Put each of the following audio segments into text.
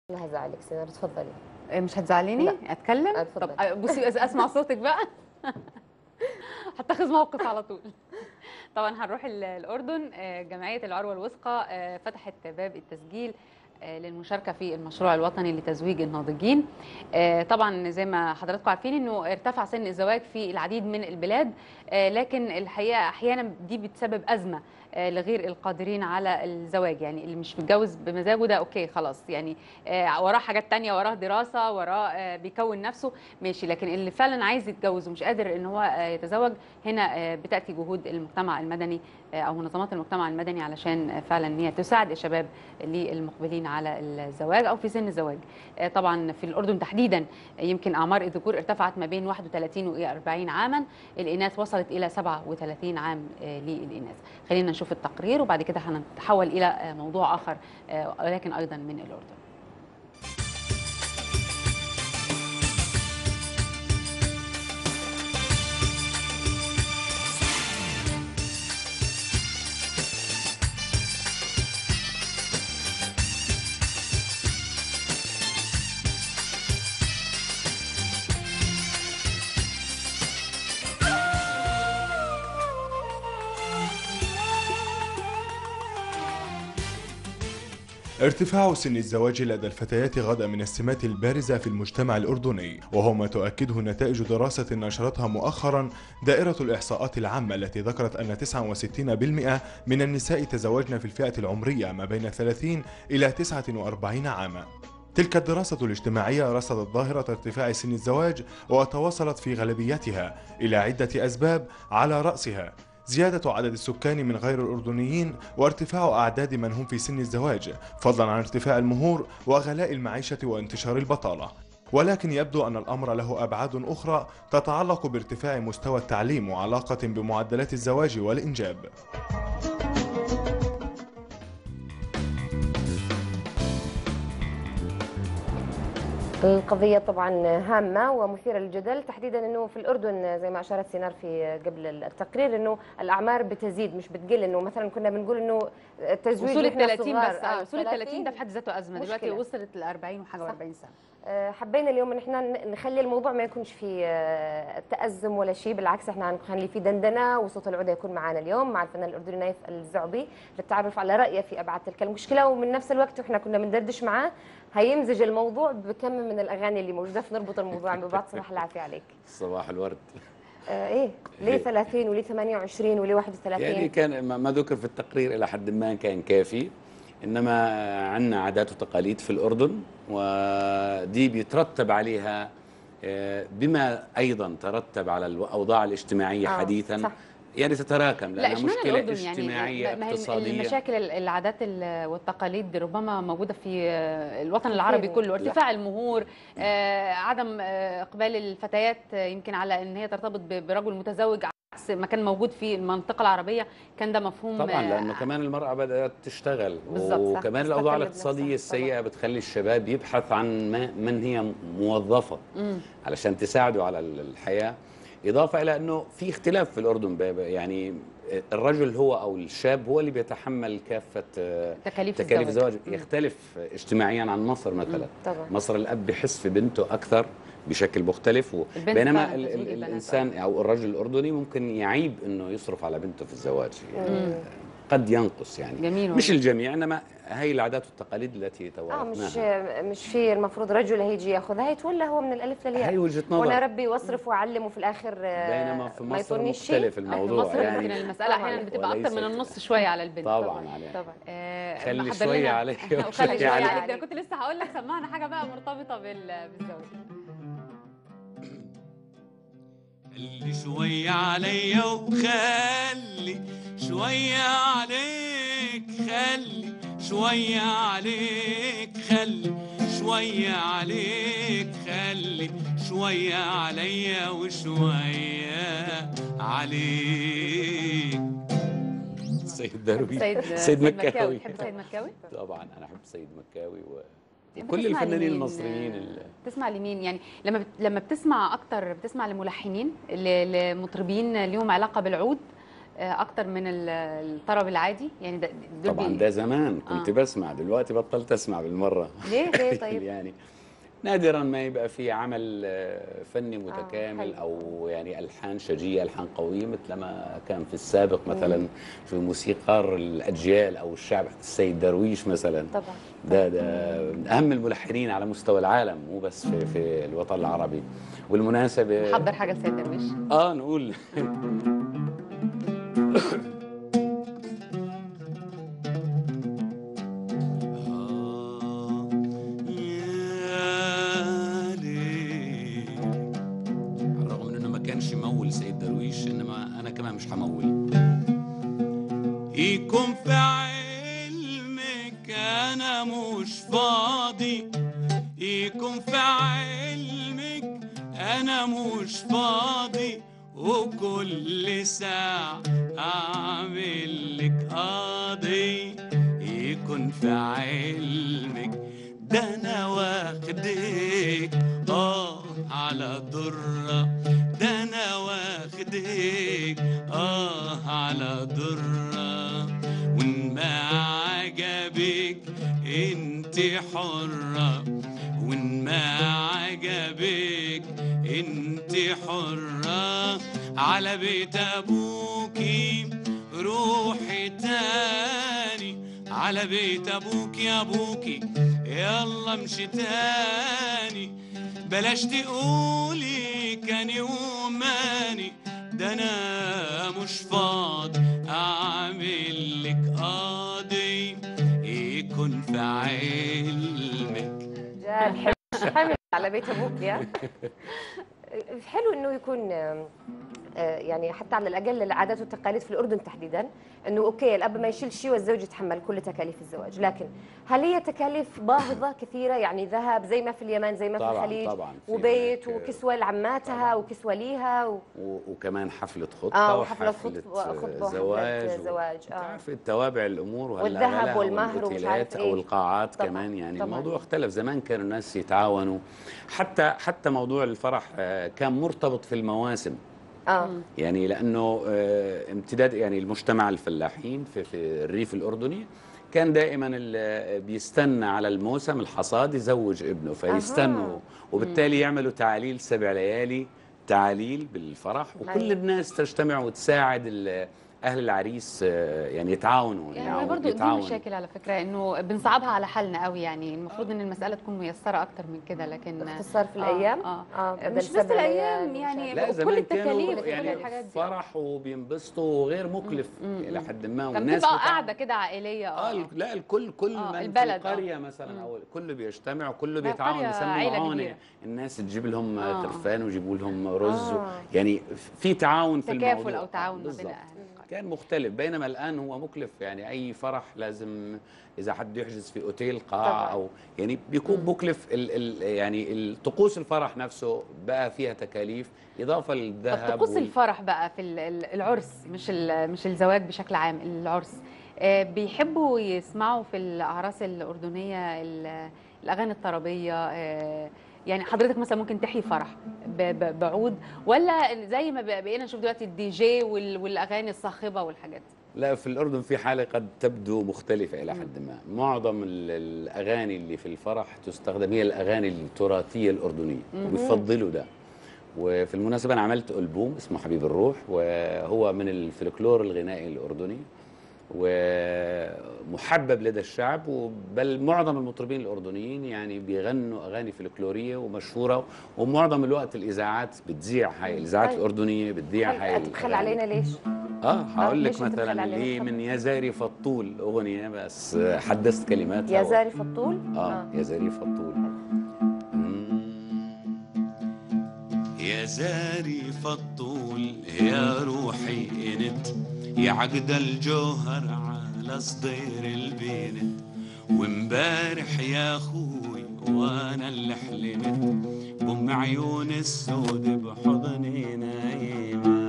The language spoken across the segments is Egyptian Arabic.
ما هزعلك سنار تفضلي إيه، مش هتزعليني لا. اتكلم اتفضل. طب آه، بصي أس- اسمع صوتك بقى هتخذ موقف على طول طبعا هنروح ال- الاردن آه، جمعيه العروه الوثقى آه، فتحت باب التسجيل آه، للمشاركه في المشروع الوطني لتزويج الناضجين آه، طبعا زي ما حضراتكم عارفين انه ارتفع سن الزواج في العديد من البلاد آه، لكن الحقيقه احيانا دي بتسبب ازمه آه، لغير القادرين على الزواج يعني اللي مش متجوز بمزاجه ده اوكي خلاص يعني آه، وراه حاجات تانية وراه دراسة وراه آه، بيكون نفسه ماشي لكن اللي فعلا عايز يتجوز ومش قادر ان هو آه، يتزوج هنا آه، بتأتي جهود المجتمع المدني آه، او منظمات المجتمع المدني علشان آه، فعلا ان هي تساعد الشباب للمقبلين على الزواج او في سن الزواج آه، طبعا في الاردن تحديدا آه، يمكن اعمار الذكور ارتفعت ما بين 31 و 40 عاما الاناث وصلت الى 37 عام آه، للاناث خلينا نشوف التقرير وبعد كده هنتحول الى آه، موضوع اخر آه، ولكن ايضا من الاردن ارتفاع سن الزواج لدى الفتيات غدا من السمات البارزة في المجتمع الأردني وهو ما تؤكده نتائج دراسة نشرتها مؤخرا دائرة الإحصاءات العامة التي ذكرت أن 69% من النساء تزوجن في الفئة العمرية ما بين 30 إلى 49 عاما تلك الدراسة الاجتماعية رصدت ظاهرة ارتفاع سن الزواج وتواصلت في غالبيتها إلى عدة أسباب على رأسها زيادة عدد السكان من غير الأردنيين وارتفاع أعداد من هم في سن الزواج فضلا عن ارتفاع المهور وغلاء المعيشة وانتشار البطالة ولكن يبدو أن الأمر له أبعاد أخرى تتعلق بارتفاع مستوى التعليم وعلاقة بمعدلات الزواج والإنجاب القضية طبعا هامة ومثيرة للجدل تحديدا انه في الاردن زي ما اشارت سينار في قبل التقرير انه الاعمار بتزيد مش بتقل انه مثلا كنا بنقول انه التزويج وصول ال وإحنا 30 صغار، بس اه آه، وصول ال 30 ده في حد ذاته ازمه دلوقتي مشكلة. وصلت ل 40 وحاجه صح. و40 سنه آه، حبينا اليوم ان احنا ن- نخلي الموضوع ما يكونش فيه آه، تأزم ولا شيء بالعكس احنا هنخلي فيه دندنه وصوت العودة يكون معنا اليوم مع الفنان الاردني نايف الزعبي للتعرف على رأيه في ابعاد تلك المشكله ومن نفس الوقت واحنا كنا بندردش معاه هيمزج الموضوع بكم من الاغاني اللي موجوده فنربط الموضوع ببعض صباح العافيه عليك صباح الورد آه ايه ليه 30 وليه 28 وليه 31 يعني كان ما ما ذكر في التقرير الى حد ما كان كافي انما عندنا عادات وتقاليد في الاردن ودي بيترتب عليها آه، بما ايضا ترتب على الاوضاع الاجتماعيه آه، حديثا صح. يعني تتراكم لا لانها اشمعنى مشكله الاردن يعني اجتماعيه ما هي اقتصاديه المشاكل ال- العادات ال- والتقاليد ربما موجوده في آه، الوطن العربي كتير. كله ارتفاع المهور آه، عدم آه، اقبال الفتيات آه، يمكن على ان هي ترتبط ب- برجل متزوج عكس ما كان موجود في المنطقه العربيه كان ده مفهوم طبعا آه، لانه كمان المراه بدات تشتغل بالضبط، صح. وكمان تستقل الاوضاع بنفسها. الاقتصاديه السيئه بتخلي الشباب يبحث عن ما- من هي موظفه مم. علشان تساعده على ال- الحياه اضافه الى انه في اختلاف في الاردن ب- ب- يعني الرجل هو او الشاب هو اللي بيتحمل كافه آه، تكاليف, تكاليف الزواج الزواج يختلف اجتماعيا عن مصر مثلا طبعا مصر الاب بيحس في بنته اكثر بشكل مختلف و... البنت بينما فعلاً ال... بتزوج ال... البنات، الانسان او الرجل الاردني ممكن يعيب انه يصرف على بنته في الزواج يعني مم. قد ينقص يعني جميل مش والله. الجميع انما هي العادات والتقاليد التي اه مش توارثناها مش في المفروض رجل هيجي ياخذها يتولى هو من الالف للياء هي وجهه وانا نظر ربي واصرف واعلم وفي الاخر آه، بينما في ما مصر يطولنيش شيء مختلف في الموضوع مصر يعني يمكن المساله طبعاً. احيانا بتبقى اكتر من وليس- النص شويه على البنت طبعا عليها طبعا آه، خلي محضر شوية لنا- عليك وخلي وشوية شويه عليك. عليك ده كنت لسه هقول لك سمعنا حاجه بقى مرتبطه بال- بالزواج خلي شوية عليا وخلي شوية عليك خلي شوية عليك خلي شوية عليك خلي شوية عليا وشوية عليك سيد درويش سيد سيد مكاوي تحب سيد مكاوي طبعا انا احب سيد مكاوي و... أنت وكل بتسمع الفنانين لمين؟ المصريين ال... بتسمع لمين يعني لما بت... لما بتسمع اكتر بتسمع لملحنين ل... لمطربين ليهم علاقه بالعود آه، اكتر من ال- الطرب العادي يعني ده دول طبعا بي- ده زمان كنت آه. بسمع دلوقتي بطلت اسمع بالمره ليه ليه طيب؟ يعني نادرا ما يبقى في عمل آه، فني متكامل حلو. او يعني الحان شجيه الحان قويه مثل ما كان في السابق مثلا في موسيقار الاجيال او الشعب السيد درويش مثلا طبعا ده ده من اهم الملحنين على مستوى العالم مو بس في, في الوطن العربي والمناسبه حضر حاجه لسيد درويش اه نقول آه، يا ليل. على الرغم من انه ما كانش يمول سيد درويش انما انا كمان مش همول يكون في علمك انا مش فاضي يكون في علمك انا مش فاضي وكل ساعة اعمل لك قاضي يكون في علمك ده انا واخدك اه على ضرة ده انا واخدك اه على ضرة وان ما عجبك انت حرة وان ما عجبك انت حرة على بيت ابوكي روحي تاني على بيت ابوك يا ابوكي يلا امشي تاني بلاش تقولي كان يوماني ده انا مش فاضي اعمل لك قاضي يكون في علمك رجال حلو حمل على بيت ابوك يا حلو انه يكون آم، آه، يعني حتى على الاقل العادات والتقاليد في الاردن تحديدا انه اوكي الاب ما يشيل شيء والزوج يتحمل كل تكاليف الزواج لكن هل هي تكاليف باهظه كثيره يعني ذهب زي ما في اليمن زي ما في طبعاً، الخليج طبعاً. في وبيت هناك- وكسوه لعماتها وكسوه ليها و... و- وكمان حفلة خطبة اه وحفله وحفلة خطبه خطبه زواج وحفله زواج اه تعرف التوابع الامور وهلا والذهب غلاها والمهر ومش والأوتيلات عارف او إيه. القاعات طبعاً، كمان يعني طبعاً. الموضوع اختلف زمان كانوا الناس يتعاونوا حتى حتى موضوع الفرح آه، كان مرتبط في المواسم اه يعني لانه آه، امتداد يعني المجتمع الفلاحين في في الريف الاردني كان دائما ال- بيستنى على الموسم الحصاد يزوج ابنه فيستنوا أها. وبالتالي يعملوا تعاليل سبع ليالي تعاليل بالفرح وكل أيوة. الناس تجتمع وتساعد ال- اهل العريس آه، يعني يتعاونوا يعني برضه دي مشاكل على فكره انه بنصعبها على حالنا قوي يعني المفروض ان المساله تكون ميسره اكتر من كده لكن باختصار في آه، الايام اه, اه بدل مش بس سبع الايام ليالي يعني ومش لا وكل زمان التكاليف كانوا وكل يعني الحاجات دي فرح وبينبسطوا وغير مكلف الى حد ما كان والناس بتبقى بتاع- قاعده كده عائليه اه اه ال- لا الكل كل آه، من البلد، في آه. القريه مثلا او كله بيجتمع وكله لا، بيتعاون قرية يسموا عيلة معونه كبيرة. الناس تجيب لهم آه. آه. خرفان ويجيبوا لهم رز آه. يعني في تعاون في تكافل الموضوع او تعاون ما بين بالضبط. الاهل كان مختلف بينما الان هو مكلف يعني اي فرح لازم اذا حد يحجز في اوتيل قاعه طبعاً. او يعني بيكون مكلف ال ال يعني ال- طقوس الفرح نفسه بقى فيها تكاليف اضافه طب للذهب طقوس وال- الفرح بقى في ال- ال- العرس مش ال- مش الزواج بشكل عام العرس آه، بيحبوا يسمعوا في الاعراس الاردنيه ال- الاغاني الطربيه آه، يعني حضرتك مثلا ممكن تحيي فرح ب- ب- بعود ولا زي ما بق- بقينا نشوف دلوقتي الدي جي وال- والاغاني الصاخبه والحاجات دي لا في الأردن في حالة قد تبدو مختلفة إلى حد ما معظم ال- الأغاني اللي في الفرح تستخدم هي الأغاني التراثية الأردنية وبيفضلوا ده وفي المناسبة أنا عملت ألبوم اسمه حبيب الروح وهو من الفلكلور الغنائي الأردني ومحبب لدى الشعب بل معظم المطربين الأردنيين يعني بيغنوا أغاني فلكلورية ومشهورة ومعظم الوقت الإذاعات بتذيع هاي الإذاعات طيب. الأردنية بتذيع هاي تبخل الأغاني. علينا ليش؟ اه هقول ليش لك أنت بتخلي مثلا علينا ليه تفضل؟ من يا زاري فطول اغنيه بس حدثت كلماتها يا و- زاري فطول اه يا زاري فطول مم. يا زاري فطول يا روحي انت يا عقد الجوهر على صدير البنت وامبارح يا اخوي وانا اللي حلمت بام عيون السود بحضني نايمه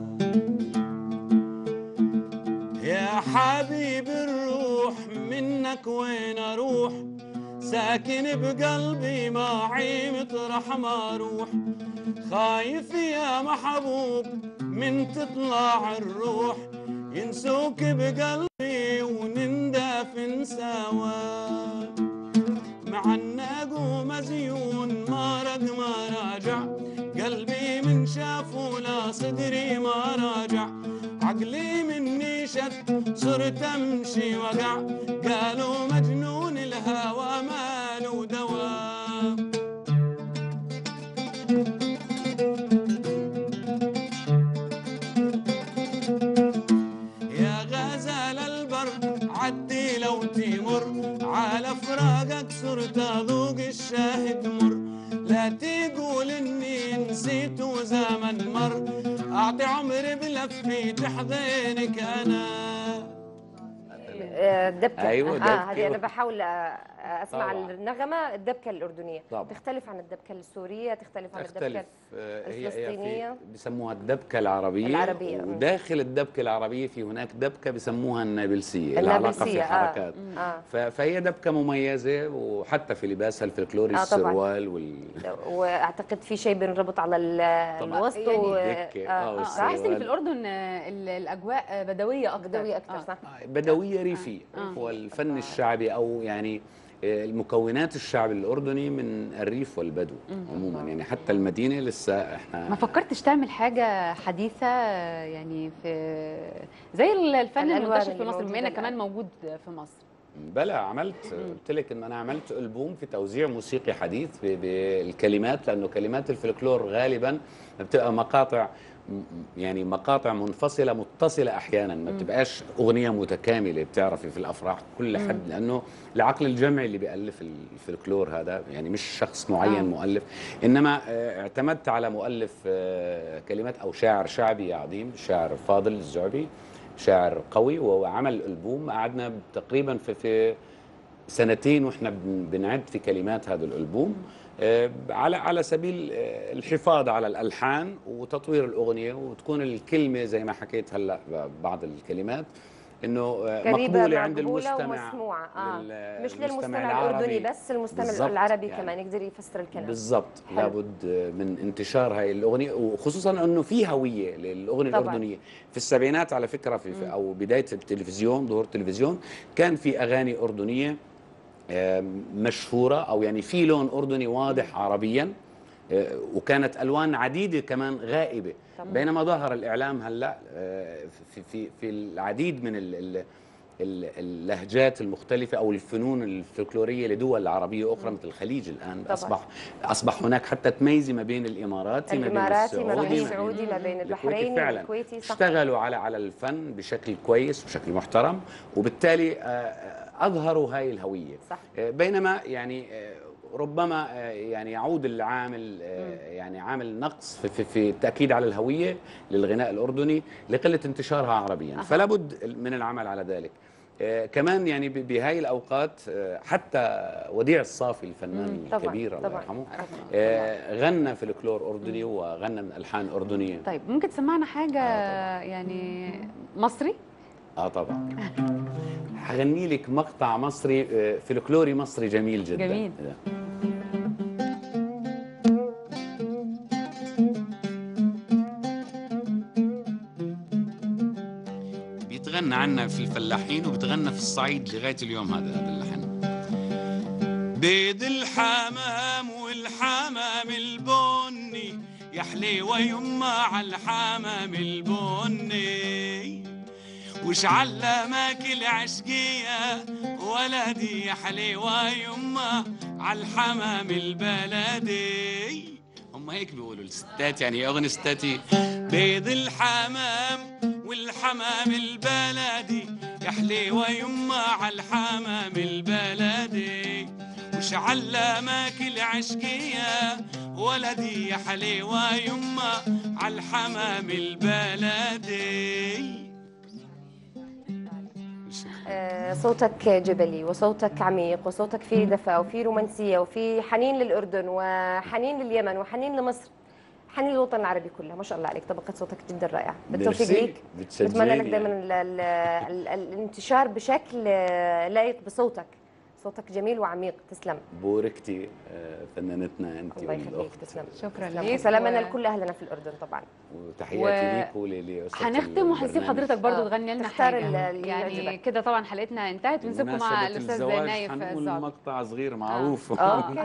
يا حبيب الروح منك وين اروح ساكن بقلبي معي مطرح ما اروح خايف يا محبوب من تطلع الروح ينسوك بقلبي ونندفن سوا مع الناقو مزيون ما رق ما راجع قلبي من شافه لا صدري ما راجع عقلي مني شت صرت امشي وقع قالوا مجنون الهوى ماله دواء يا غزال البر عدي لو تمر على فراقك صرت اذوق الشاهد مر لا تقول اني نسيت زمن مر اعطي عمري بلفي تحضينك انا آه، الدبكه أيوة، اه دبكة. هذه انا بحاول آه، اسمع طبعاً. النغمه الدبكه الاردنيه طبعاً. تختلف عن الدبكه السوريه تختلف عن تختلف الدبكه آه، هي هي الفلسطينية. في بيسموها الدبكة العربية العربية، مم. وداخل الدبكة العربية في هناك دبكة بيسموها النابلسية لها علاقة في النابلسية، آه. حركات اه ف- فهي دبكة مميزة وحتى في لباسها الفلكلوري آه، طبعاً. السروال وال واعتقد في شيء بينربط على ال- طبعاً. الوسط يعني و- دكة، آه، آه، اه صح؟ بحس ان في الاردن آه، ال- الاجواء آه، بدويه اكتر بدوية اكثر آه. صح بدوية ريفية آه. هو الفن الشعبي أو يعني آه، المكونات الشعب الأردني من الريف والبدو عموما يعني حتى المدينة لسه احنا ما فكرتش تعمل حاجة حديثة آه، يعني في زي الفن الألوان المنتشر في اللي مصر بما موجودة انك كمان الآن. موجود في مصر بلا عملت قلت لك ان انا عملت البوم في توزيع موسيقي حديث ب- بالكلمات لانه كلمات الفلكلور غالبا بتبقى مقاطع م- يعني مقاطع منفصله متصله احيانا ما بتبقاش اغنيه متكامله بتعرفي في الافراح كل حد لانه العقل الجمعي اللي بيالف الفلكلور هذا يعني مش شخص معين آه. مؤلف انما آه، اعتمدت على مؤلف آه، كلمات او شاعر شعبي عظيم الشاعر فاضل الزعبي شاعر قوي وعمل البوم قعدنا تقريبا في في سنتين واحنا بن- بنعد في كلمات هذا الالبوم آه، على على سبيل آه، الحفاظ على الالحان وتطوير الاغنيه وتكون الكلمه زي ما حكيت هلا بعض الكلمات انه آه، قريبة مقبوله عند مقبولة المستمع ومسموعة آه. لل- مش المستمع للمستمع الأردني العربي. بس المستمع بالضبط، العربي يعني. كمان يقدر يفسر الكلام بالضبط حلو. لابد من انتشار هاي الاغنيه وخصوصا انه في هويه للاغنيه طبعاً. الاردنيه في السبعينات على فكره في, في او بدايه التلفزيون ظهور التلفزيون كان في اغاني اردنيه آم، مشهوره او يعني في لون اردني واضح عربيا آه، وكانت الوان عديده كمان غائبه طبعاً. بينما ظهر الاعلام هلا آه، في في في العديد من ال ال ال- اللهجات المختلفة أو الفنون الفلكلورية لدول عربية أخرى مثل الخليج الآن طبعاً. أصبح أصبح هناك حتى تميزي ما بين الإماراتي ما بين الإماراتي ما بين السعودي السعودي ما بين الكويتي البحريني فعلا والكويتي صح اشتغلوا على على الفن بشكل كويس وبشكل محترم وبالتالي آه، آه، أظهروا هاي الهوية صح آه، بينما يعني آه، ربما آه، يعني يعود العامل آه، يعني عامل نقص في, في, في التاكيد على الهويه للغناء الاردني لقله انتشارها عربيا أها. فلا بد من العمل على ذلك آه، كمان يعني ب- بهاي الاوقات آه، حتى وديع الصافي الفنان طبعاً، الكبير الله طبعاً. يرحمه آه، غنى فلكلور اردني وغنى من الحان اردنيه طيب ممكن تسمعنا حاجة آه، يعني مصري اه طبعا هغني لك مقطع مصري آه، فلكلوري مصري جميل جدا جميل. بيتغنى عنا في الفلاحين وبتغنى في الصعيد لغايه اليوم هذا هذا اللحن بيض الحمام والحمام البني يا حليوة يما على الحمام البني وش علمك العشقية ولدي يا حليوة يما على الحمام البلدي هم هيك بيقولوا الستات يعني اغنية ستاتي بيض الحمام والحمام البلدي يا حليوة يما على الحمام البلدي وش علمك العشقية ولدي يا حليوة يما على الحمام البلدي آه، صوتك جبلي وصوتك عميق وصوتك فيه دفى وفيه رومانسية وفيه حنين للأردن وحنين لليمن وحنين لمصر حنين للوطن العربي كله ما شاء الله عليك طبقة صوتك جدا رائعة بالتوفيق ميرسي. ليك بتشجعيني بتمنى لك يعني. دائما ال- ال- ال- الانتشار بشكل آه، لائق بصوتك صوتك جميل وعميق تسلم بوركتي آه، فنانتنا انت الله يخليك والاخت تسلم شكرا تسلم. ليك سلامنا و- لكل اهلنا في الاردن طبعا وتحياتي و- ليك ولأسرة هنختم وهنسيب البرنامج. حضرتك برضو آه، تغني لنا تختار حاجه ال- اللي يعني يعجبك. كده طبعا حلقتنا انتهت ونسيبكم مع بمناسبة الاستاذ الزواج نايف حنقول الزعبي مقطع صغير معروف اه اوكي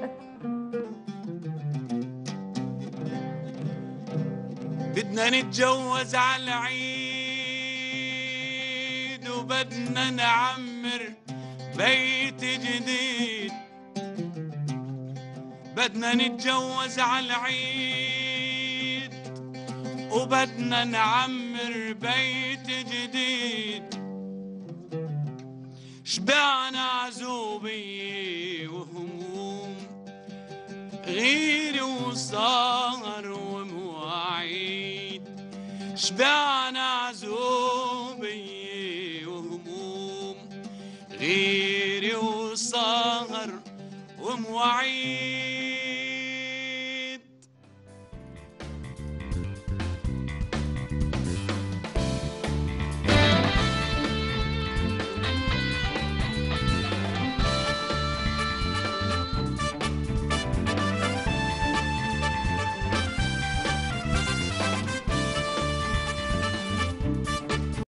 بدنا نتجوز على العيد وبدنا نعمر بيت جديد بدنا نتجوز على العيد وبدنا نعمر بيت جديد شبعنا عزوبية وهموم غير وصار ومواعيد شبعنا عزوبية وهموم غير وصار ومواعيد